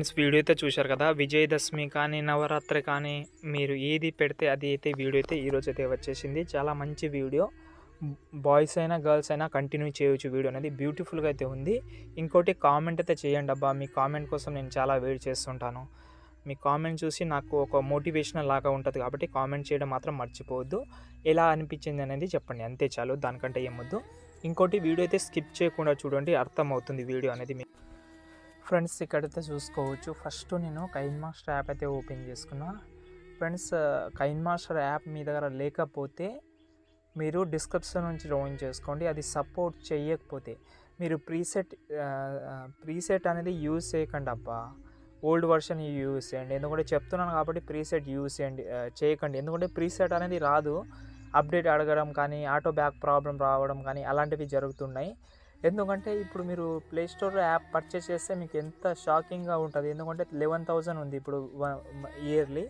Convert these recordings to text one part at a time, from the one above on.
friends video అయితే చూశారు కదా విజయదశమి కానీ నవరాత్రి కానీ మీరు ఏది పెడితే అది అయితే వీడియో అయితే ఈరోజు అయితే వచ్చేసింది చాలా మంచి వీడియో బాయ్స్ అయినా గర్ల్స్ అయినా కంటిన్యూ చేయొచ్చు వీడియో అనేది బ్యూటిఫుల్గా అయితే ఉంది ఇంకోటి కామెంట్ అయితే చేయండి అబ్బా మీ కామెంట్ కోసం నేను చాలా వెయిట్ చేస్తుంటాను మీ కామెంట్ చూసి నాకు ఒక మోటివేషనల్ లాగా ఉంటుంది కాబట్టి కామెంట్ చేయడం మాత్రం మర్చిపోవద్దు ఎలా అనిపించింది అనేది చెప్పండి అంతే చాలు దానికంటే ఏమొద్దు ఇంకోటి వీడియో అయితే స్కిప్ చేయకుండా చూడండి అర్థమవుతుంది వీడియో అనేది మీకు ఫ్రెండ్స్ ఇక్కడైతే చూసుకోవచ్చు ఫస్ట్ నేను కైన్ మాస్టర్ యాప్ అయితే ఓపెన్ చేసుకున్నా ఫ్రెండ్స్ కైన్ మాస్టర్ యాప్ మీ దగ్గర లేకపోతే మీరు డిస్క్రిప్షన్ నుంచి జాయిన్ చేసుకోండి అది సపోర్ట్ చేయకపోతే మీరు ప్రీసెట్ ప్రీసెట్ అనేది యూజ్ చేయకండి అబ్బా ఓల్డ్ వర్షన్ యూజ్ చేయండి ఎందుకంటే చెప్తున్నాను కాబట్టి ప్రీసెట్ యూజ్ చేయండి ఆ, చేయకండి ఎందుకంటే ప్రీసెట్ అనేది రాదు అప్డేట్ అడగడం కానీ ఆటో బ్యాక్ ప్రాబ్లం రావడం కానీ అలాంటివి జరుగుతున్నాయి ఎందుకంటే ఇప్పుడు మీరు ప్లే స్టోర్ యాప్ పర్చేస్ చేస్తే మీకు ఎంత షాకింగ్గా ఉంటుంది ఎందుకంటే లెవెన్ థౌజండ్ ఉంది ఇప్పుడు ఇయర్లీ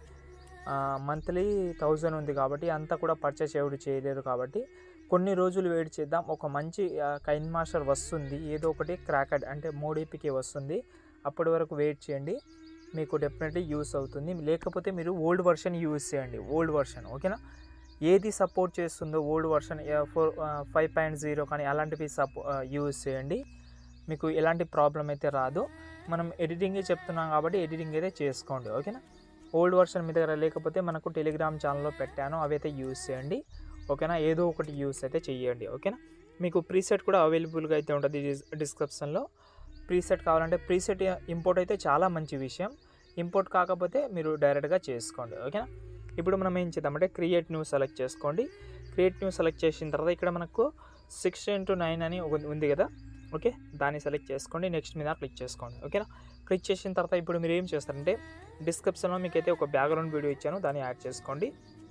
మంత్లీ థౌజండ్ ఉంది కాబట్టి అంతా కూడా పర్చేస్ ఎవరు చేయలేరు కాబట్టి కొన్ని రోజులు వెయిట్ చేద్దాం ఒక మంచి కైన్ మాస్టర్ వస్తుంది ఏదో ఒకటి క్రాకడ్ అంటే మోడీపీకి వస్తుంది అప్పటి వరకు వెయిట్ చేయండి మీకు డెఫినెట్లీ యూస్ అవుతుంది లేకపోతే మీరు ఓల్డ్ వర్షన్ యూస్ చేయండి ఓల్డ్ వర్షన్ ఓకేనా ఏది సపోర్ట్ చేస్తుందో old version four five point zero కానీ అలాంటివి సపో యూజ్ చేయండి మీకు ఎలాంటి ప్రాబ్లం అయితే రాదు మనం ఎడిటింగే చెప్తున్నాం కాబట్టి ఎడిటింగ్ అయితే చేసుకోండి ఓకేనా ఓల్డ్ వర్షన్ మీ దగ్గర లేకపోతే మనకు టెలిగ్రామ్ ఛానల్లో పెట్టాను అవి అయితే యూజ్ చేయండి ఓకేనా ఏదో ఒకటి యూస్ అయితే చేయండి ఓకేనా మీకు ప్రీసెట్ కూడా అవైలబుల్గా అయితే ఉంటుంది డిస్- డిస్క్రిప్షన్లో ప్రీసెట్ కావాలంటే ప్రీసెట్ ఇంపోర్ట్ అయితే చాలా మంచి విషయం ఇంపోర్ట్ కాకపోతే మీరు డైరెక్ట్గా చేసుకోండి ఓకేనా ఇప్పుడు మనం ఏం చేద్దామంటే క్రియేట్ న్యూ సెలెక్ట్ చేసుకోండి క్రియేట్ న్యూ సెలెక్ట్ చేసిన తర్వాత ఇక్కడ మనకు సిక్స్టీన్ టు నైన్ అని ఒక ఉంది కదా ఓకే దాన్ని సెలెక్ట్ చేసుకోండి నెక్స్ట్ మీద క్లిక్ చేసుకోండి ఓకేనా క్లిక్ చేసిన తర్వాత ఇప్పుడు మీరు ఏం చేస్తారంటే డిస్క్రిప్షన్లో మీకు అయితే ఒక బ్యాక్గ్రౌండ్ వీడియో ఇచ్చాను దాన్ని యాడ్ చేసుకోండి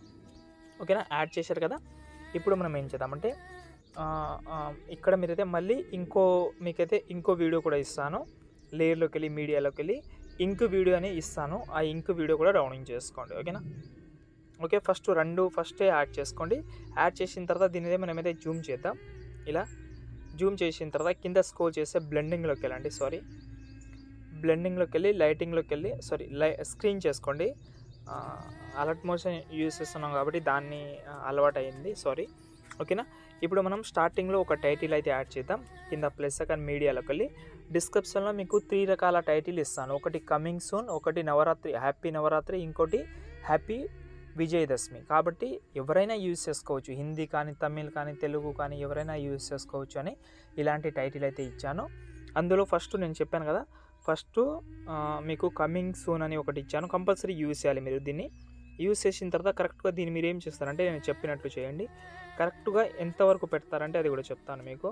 ఓకేనా యాడ్ చేశారు కదా ఇప్పుడు మనం ఏం చేద్దామంటే ఆ, ఆ, ఇక్కడ మీరైతే మళ్ళీ ఇంకో మీకైతే ఇంకో వీడియో కూడా ఇస్తాను లేయర్లోకి వెళ్ళి మీడియాలోకి వెళ్ళి ఇంక్ వీడియో అని ఇస్తాను ఆ ఇంక్ వీడియో కూడా డౌన్లోడ్ చేసుకోండి ఓకేనా ఓకే ఫస్ట్ రెండు ఫస్టే యాడ్ చేసుకోండి యాడ్ చేసిన తర్వాత దీని మీద మనం అయితే జూమ్ చేద్దాం ఇలా జూమ్ చేసిన తర్వాత కింద స్కోర్ చేస్తే బ్లెండింగ్లోకి వెళ్ళండి సారీ బ్లెండింగ్లోకి వెళ్ళి లైటింగ్లోకి వెళ్ళి సారీ లై స్క్రీన్ చేసుకోండి అలర్ట్ మోషన్ యూస్ చేస్తున్నాం కాబట్టి దాన్ని ఆ, అలవాటు అయింది సారీ ఓకేనా ఇప్పుడు మనం స్టార్టింగ్లో ఒక టైటిల్ అయితే యాడ్ చేద్దాం కింద ప్లస్ సెకండ్ మీడియాలోకి వెళ్ళి డిస్క్రిప్షన్లో మీకు త్రీ రకాల టైటిల్ ఇస్తాను ఒకటి కమింగ్ సూన్ ఒకటి నవరాత్రి హ్యాపీ నవరాత్రి ఇంకోటి హ్యాపీ విజయదశమి కాబట్టి ఎవరైనా యూజ్ చేసుకోవచ్చు హిందీ కానీ తమిళ్ కానీ తెలుగు కానీ ఎవరైనా యూజ్ చేసుకోవచ్చు అని ఇలాంటి టైటిల్ అయితే ఇచ్చాను అందులో ఫస్ట్ నేను చెప్పాను కదా ఫస్ట్ మీకు కమింగ్ సూన్ అని ఒకటి ఇచ్చాను కంపల్సరీ యూజ్ చేయాలి మీరు దీన్ని యూజ్ చేసిన తర్వాత కరెక్ట్గా దీన్ని మీరు ఏం చేస్తారంటే నేను చెప్పినట్లు చేయండి కరెక్ట్గా ఎంతవరకు పెడతారంటే అది కూడా చెప్తాను మీకు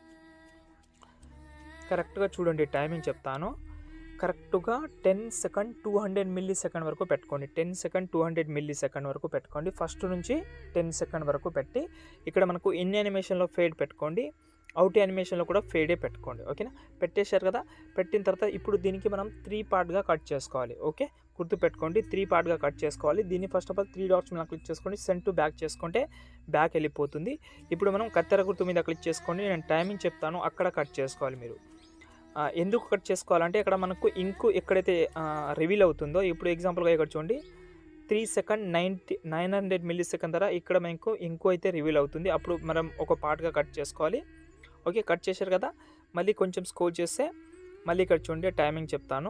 కరెక్ట్గా చూడండి టైమింగ్ చెప్తాను కరెక్ట్గా ten second two hundred millisecond వరకు పెట్టుకోండి ten second two hundred millisecond వరకు పెట్టుకోండి ఫస్ట్ నుంచి టెన్ సెకండ్ వరకు పెట్టి ఇక్కడ మనకు ఇన్ యానిమేషన్లో ఫేడ్ పెట్టుకోండి అవుట్ యానిమేషన్లో కూడా ఫేడే పెట్టుకోండి ఓకేనా పెట్టేశారు కదా పెట్టిన తర్వాత ఇప్పుడు దీనికి మనం త్రీ పార్ట్గా కట్ చేసుకోవాలి ఓకే గుర్తు పెట్టుకోండి త్రీ పార్ట్గా కట్ చేసుకోవాలి దీన్ని first of all three dots మీద క్లిక్ చేసుకోండి సెంట్ టు బ్యాక్ చేసుకుంటే బ్యాక్ వెళ్ళిపోతుంది ఇప్పుడు మనం కత్తెర గుర్తు మీద క్లిక్ చేసుకోండి నేను టైమింగ్ చెప్తాను అక్కడ కట్ చేసుకోవాలి మీరు ఆ, ఎందుకు కట్ చేసుకోవాలంటే ఇక్కడ మనకు ఇంకు ఎక్కడైతే రివీల్ అవుతుందో ఇప్పుడు ఎగ్జాంపుల్గా ఇక్కడ చూడండి three second ninety nine hundred millisecond ధర ఇక్కడ మనకు ఇంకో అయితే రివీల్ అవుతుంది అప్పుడు మనం ఒక పార్ట్గా కట్ చేసుకోవాలి ఓకే కట్ చేశారు కదా మళ్ళీ కొంచెం స్కోర్ చేస్తే మళ్ళీ ఇక్కడ చూడండి టైమింగ్ చెప్తాను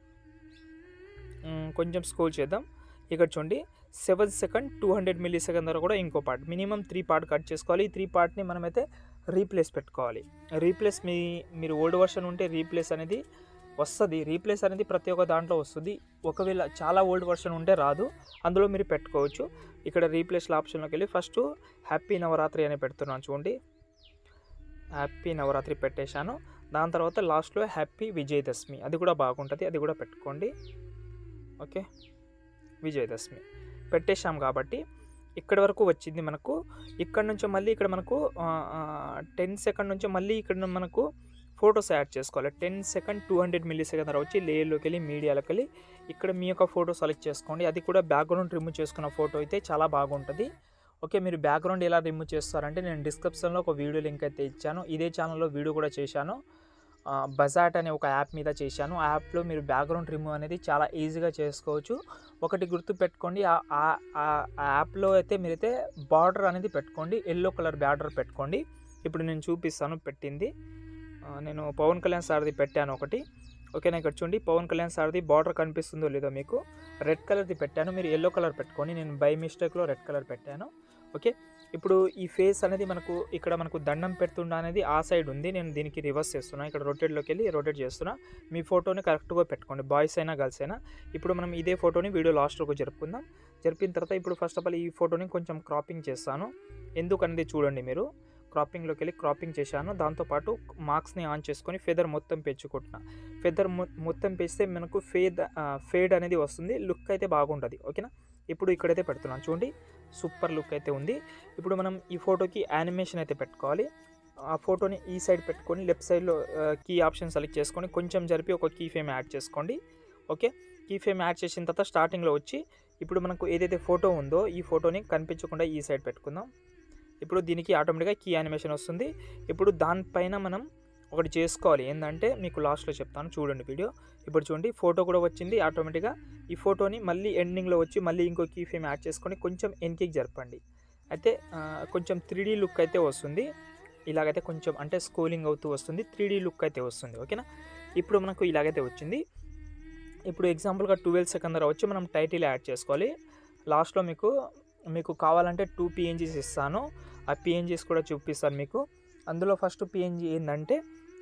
మ్, కొంచెం స్కోర్ చేద్దాం ఇక్కడ చూడండి seven second two hundred millisecond ధర కూడా ఇంకో part minimum three part cut చేసుకోవాలి ఈ త్రీ పార్ట్ని మనమైతే రీప్లేస్ పెట్టుకోవాలి రీప్లేస్ మీ మీరు ఓల్డ్ వర్షన్ ఉంటే రీప్లేస్ అనేది వస్తుంది రీప్లేస్ అనేది ప్రతి ఒక్క దాంట్లో వస్తుంది ఒకవేళ చాలా ఓల్డ్ వర్షన్ ఉంటే రాదు అందులో మీరు పెట్టుకోవచ్చు ఇక్కడ రీప్లేస్ల ఆప్షన్లోకి వెళ్ళి ఫస్ట్ హ్యాపీ నవరాత్రి అని పెడుతున్నాను చూడండి హ్యాపీ నవరాత్రి పెట్టేశాను దాని తర్వాత లాస్ట్లో హ్యాపీ విజయదశమి అది కూడా బాగుంటుంది అది కూడా పెట్టుకోండి ఓకే విజయదశమి పెట్టేశాం కాబట్టి ఇక్కడ వరకు వచ్చింది మనకు ఇక్కడ నుంచి మళ్ళీ ఇక్కడ మనకు టెన్ సెకండ్ నుంచి మళ్ళీ ఇక్కడ మనకు ఫొటోస్ యాడ్ చేసుకోవాలి ten second two hundred millisecond తర్వాత వచ్చి లేయర్లోకి వెళ్ళి మీడియాలోకి వెళ్ళి ఇక్కడ మీ యొక్క ఫోటో సెలెక్ట్ చేసుకోండి అది కూడా బ్యాక్గ్రౌండ్ రిమూవ్ చేసుకున్న ఫోటో అయితే చాలా బాగుంటుంది ఓకే మీరు బ్యాక్గ్రౌండ్ ఎలా రిమూవ్ చేస్తారంటే నేను డిస్క్రిప్షన్లో ఒక వీడియో లింక్ అయితే ఇచ్చాను ఇదే ఛానల్లో వీడియో కూడా చేశాను బజాట్ అనే ఒక యాప్ మీద చేశాను ఆ యాప్లో మీరు బ్యాక్గ్రౌండ్ రిమూవ్ అనేది చాలా ఈజీగా చేసుకోవచ్చు ఒకటి గుర్తు పెట్టుకోండి ఆ- ఆ- ఆ ఆ యాప్లో అయితే మీరైతే బార్డర్ అనేది పెట్టుకోండి ఎల్లో కలర్ బార్డర్ పెట్టుకోండి ఇప్పుడు నేను చూపిస్తాను పెట్టింది ఆ, నేను పవన్ కళ్యాణ్ సార్ది పెట్టాను ఒకటి ఓకేనా ఇక్కడ చూడండి పవన్ కళ్యాణ్ సార్ది బార్డర్ కనిపిస్తుందో లేదో మీకు రెడ్ కలర్ది పెట్టాను మీరు ఎల్లో కలర్ పెట్టుకోండి నేను బై మిస్టేక్లో రెడ్ కలర్ పెట్టాను ఓకే ఇప్పుడు ఈ ఫేస్ అనేది మనకు ఇక్కడ మనకు దండం పెడుతుండ అనేది ఆ సైడ్ ఉంది నేను దీనికి రివర్స్ చేస్తున్నా ఇక్కడ రొటేట్లోకి వెళ్ళి రొటేట్ చేస్తున్నా మీ ఫోటోని కరెక్ట్గా పెట్టుకోండి బాయ్స్ అయినా గర్ల్స్ అయినా ఇప్పుడు మనం ఇదే ఫోటోని వీడియో లాస్ట్లోకి జరుపుకుందాం జరిపిన తర్వాత ఇప్పుడు ఫస్ట్ ఆఫ్ ఆల్ ఈ ఫోటోని కొంచెం క్రాపింగ్ చేస్తాను ఎందుకనేది చూడండి మీరు క్రాపింగ్లోకి వెళ్ళి క్రాపింగ్ చేశాను దాంతోపాటు మార్క్స్ని ఆన్ చేసుకొని ఫెదర్ మొత్తం పెంచుకుంటున్నా ఫెదర్ మొత్తం పెంచితే మనకు ఫేడ్ ఫేడ్ అనేది వస్తుంది లుక్ అయితే బాగుంటుంది ఓకేనా ఇప్పుడు ఇక్కడైతే పెడుతున్నాను చూడండి సూపర్ లుక్ అయితే ఉంది ఇప్పుడు మనం ఈ ఫోటోకి యానిమేషన్ అయితే పెట్టుకోవాలి ఆ ఫోటోని ఈ సైడ్ పెట్టుకొని లెఫ్ట్ సైడ్లో కీ ఆప్షన్ సెలెక్ట్ చేసుకొని కొంచెం జరిపి ఒక కీ ఫేమ్ యాడ్ చేసుకోండి ఓకే కీ ఫేమ్ యాడ్ చేసిన తర్వాత స్టార్టింగ్లో వచ్చి ఇప్పుడు మనకు ఏదైతే ఫోటో ఉందో ఈ ఫోటోని కనిపించకుండా ఈ సైడ్ పెట్టుకుందాం ఇప్పుడు దీనికి ఆటోమేటిక్గా కీ యానిమేషన్ వస్తుంది ఇప్పుడు దానిపైన మనం ఒకటి చేసుకోవాలి ఏంటంటే మీకు లాస్ట్లో చెప్తాను చూడండి వీడియో ఇప్పుడు చూడండి ఫోటో కూడా వచ్చింది ఆటోమేటిక్గా ఈ ఫోటోని మళ్ళీ ఎండింగ్లో వచ్చి మళ్ళీ ఇంకో కీ ఫేమ్ యాడ్ చేసుకొని కొంచెం ఎన్కికి జరపండి అయితే ఆ, కొంచెం త్రీ లుక్ అయితే వస్తుంది ఇలాగైతే కొంచెం అంటే స్కోలింగ్ అవుతూ వస్తుంది త్రీ లుక్ అయితే వస్తుంది ఓకేనా ఇప్పుడు మనకు ఇలాగైతే వచ్చింది ఇప్పుడు ఎగ్జాంపుల్గా ట్వెల్వ్ సెకండ్ వచ్చి మనం టైటిల్ యాడ్ చేసుకోవాలి లాస్ట్లో మీకు మీకు కావాలంటే టూ పిఎన్జీస్ ఇస్తాను ఆ పిఎన్జీస్ కూడా చూపిస్తాను మీకు అందులో ఫస్ట్ పిఎన్జీ ఏంటంటే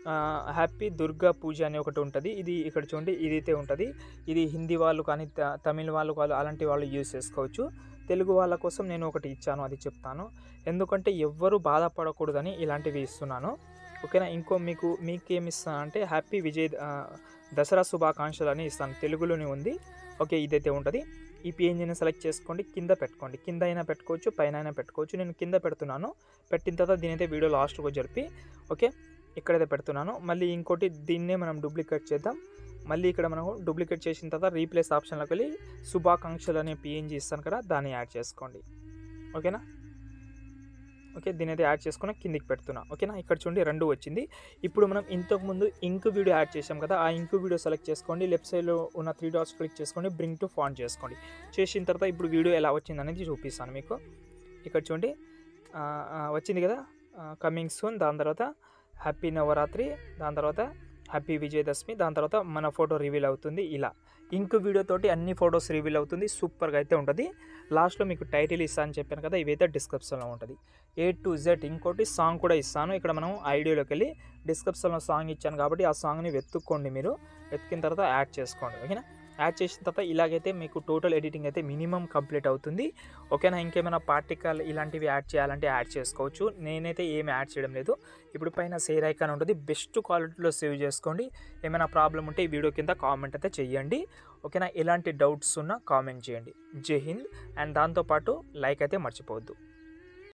హ్యాపీ దుర్గా పూజ అని ఒకటి ఉంటుంది ఇది ఇక్కడ చూడండి ఇదైతే ఉంటుంది ఇది హిందీ వాళ్ళు కానీ త- తమిళ వాళ్ళు వాళ్ళు అలాంటి వాళ్ళు యూజ్ చేసుకోవచ్చు తెలుగు వాళ్ళ కోసం నేను ఒకటి ఇచ్చాను అది చెప్తాను ఎందుకంటే ఎవ్వరు బాధపడకూడదని ఇలాంటివి ఇస్తున్నాను ఓకేనా ఇంకో మీకు మీకేమి ఇస్తాను అంటే హ్యాపీ విజయ్ ఆ, దసరా శుభాకాంక్షలు అని ఇస్తాను తెలుగులోనే ఉంది ఓకే ఇదైతే ఉంటుంది ఈ పిఎన్జీని సెలెక్ట్ చేసుకోండి కింద పెట్టుకోండి కింద అయినా పెట్టుకోవచ్చు పైన అయినా పెట్టుకోవచ్చు నేను కింద పెడుతున్నాను పెట్టిన తర్వాత దీని అయితే వీడియో లాస్ట్కి జరిపి ఓకే ఇక్కడైతే పెడుతున్నాను మళ్ళీ ఇంకోటి దీన్నే మనం డూప్లికేట్ చేద్దాం మళ్ళీ ఇక్కడ మనం డూప్లికేట్ చేసిన తర్వాత రీప్లేస్ ఆప్షన్లోకి వెళ్ళి శుభాకాంక్షలు అనే పిఎన్జీ ఇస్తాను కదా దాన్ని యాడ్ చేసుకోండి ఓకేనా ఓకే దీని అయితే యాడ్ చేసుకుని కిందికి పెడుతున్నా ఓకేనా ఇక్కడ చూడండి రెండు వచ్చింది ఇప్పుడు మనం ఇంతకు ముందు ఇంక్ వీడియో యాడ్ చేసాం కదా ఆ ఇంక్ వీడియో సెలెక్ట్ చేసుకోండి లెఫ్ట్ సైడ్లో ఉన్న త్రీ డాట్స్ క్లిక్ చేసుకోండి బ్రింగ్ టు ఫాంట్ చేసుకోండి చేసిన తర్వాత ఇప్పుడు వీడియో ఎలా వచ్చింది అనేది చూపిస్తాను మీకు ఇక్కడ చూడండి ఆ, ఆ, వచ్చింది కదా కమింగ్ సూన్ దాని తర్వాత హ్యాపీ నవరాత్రి దాని తర్వాత హ్యాపీ విజయదశమి దాని తర్వాత మన ఫోటో రివీల్ అవుతుంది ఇలా ఇంక్ వీడియోతోటి అన్ని ఫొటోస్ రివీల్ అవుతుంది సూపర్గా అయితే ఉంటుంది లాస్ట్లో మీకు టైటిల్ ఇస్తాను అని చెప్పాను కదా ఇవైతే డిస్క్రిప్షన్లో ఉంటుంది ఏ టు జెడ్ ఇంకోటి సాంగ్ కూడా ఇస్తాను ఇక్కడ మనం ఐడియోలోకి వెళ్ళి డిస్క్రిప్షన్లో సాంగ్ ఇచ్చాను కాబట్టి ఆ సాంగ్ని వెతుక్కోండి మీరు వెతికిన తర్వాత యాడ్ చేసుకోండి ఓకేనా యాడ్ చేసిన తర్వాత ఇలాగైతే మీకు టోటల్ ఎడిటింగ్ అయితే మినిమం కంప్లీట్ అవుతుంది ఓకేనా ఇంకేమైనా పార్టికల్ ఇలాంటివి యాడ్ చేయాలంటే యాడ్ చేసుకోవచ్చు నేనైతే ఏమి యాడ్ చేయడం లేదు ఇప్పుడు పైన సేర్ ఐకాన్ ఉంటుంది బెస్ట్ క్వాలిటీలో సేవ్ చేసుకోండి ఏమైనా ప్రాబ్లం ఉంటే ఈ వీడియో కింద కామెంట్ అయితే చేయండి ఓకేనా ఎలాంటి డౌట్స్ ఉన్నా కామెంట్ చేయండి జై హింద్ అండ్ దాంతోపాటు లైక్ అయితే మర్చిపోవద్దు